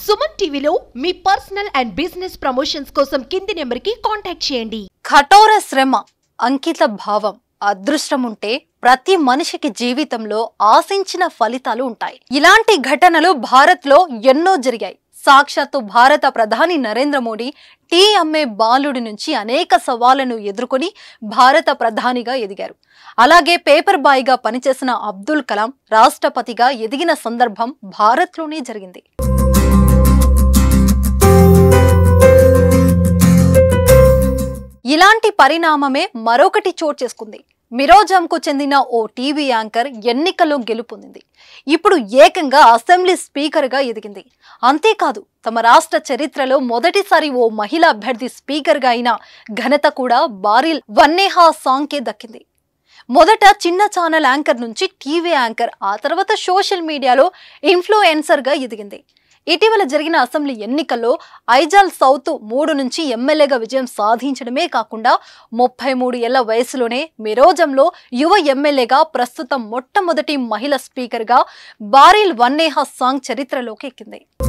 సుమన్ టీవీలో మీ personal and business promotions కోసం కింది నెంబర్కి కాంటాక్ట్ చేయండి కఠోర శ్రమ అంకిత భావం అదృష్టం ఉంటే ప్రతి మనిషికి జీవితంలో ఆశించిన ఫలితాలు ఉంటాయి ఇలాంటి ఘటనలు భారత్లో ఎన్నో జరిగాయి సాక్షాత్తు భారత ప్రధాని నరేంద్ర మోడీ టీ అమ్మే బాలుడి నుంచి అనేక సవాళ్లను ఎదుర్కొని భారత ప్రధానిగా ఎదిగారు అలాగే పేపర్ బాయ్గా పనిచేసిన అబ్దుల్ కలాం రాష్ట్రపతిగా ఎదిగిన సందర్భం భారత్లోనే జరిగింది ఇలాంటి పరిణామమే మరొకటి చోటు చేసుకుంది మిరోజంకు చెందిన ఓ టీవీ యాంకర్ ఎన్నికల్లో గెలుపొందింది ఇప్పుడు ఏకంగా అసెంబ్లీ స్పీకర్గా ఎదిగింది అంతేకాదు తమ రాష్ట్ర చరిత్రలో మొదటిసారి ఓ మహిళా అభ్యర్థి స్పీకర్గా అయిన ఘనత కూడా బారిల్ వన్నేహా సాంగ్కే దక్కింది మొదట చిన్న ఛానల్ యాంకర్ నుంచి టీవీ యాంకర్ ఆ తర్వాత సోషల్ మీడియాలో ఇన్ఫ్లుయెన్సర్గా ఎదిగింది ఇటీవల జరిగిన అసెంబ్లీ ఎన్నికల్లో ఐజాల్ సౌత్ మూడు నుంచి ఎమ్మెల్యేగా విజయం సాధించడమే కాకుండా ముప్పై మూడు ఏళ్ల వయసులోనే మిరోజంలో యువ ఎమ్మెల్యేగా ప్రస్తుతం మొట్టమొదటి మహిళ స్పీకర్గా బారిల్ వన్నేహా సాంగ్ చరిత్రలోకి ఎక్కింది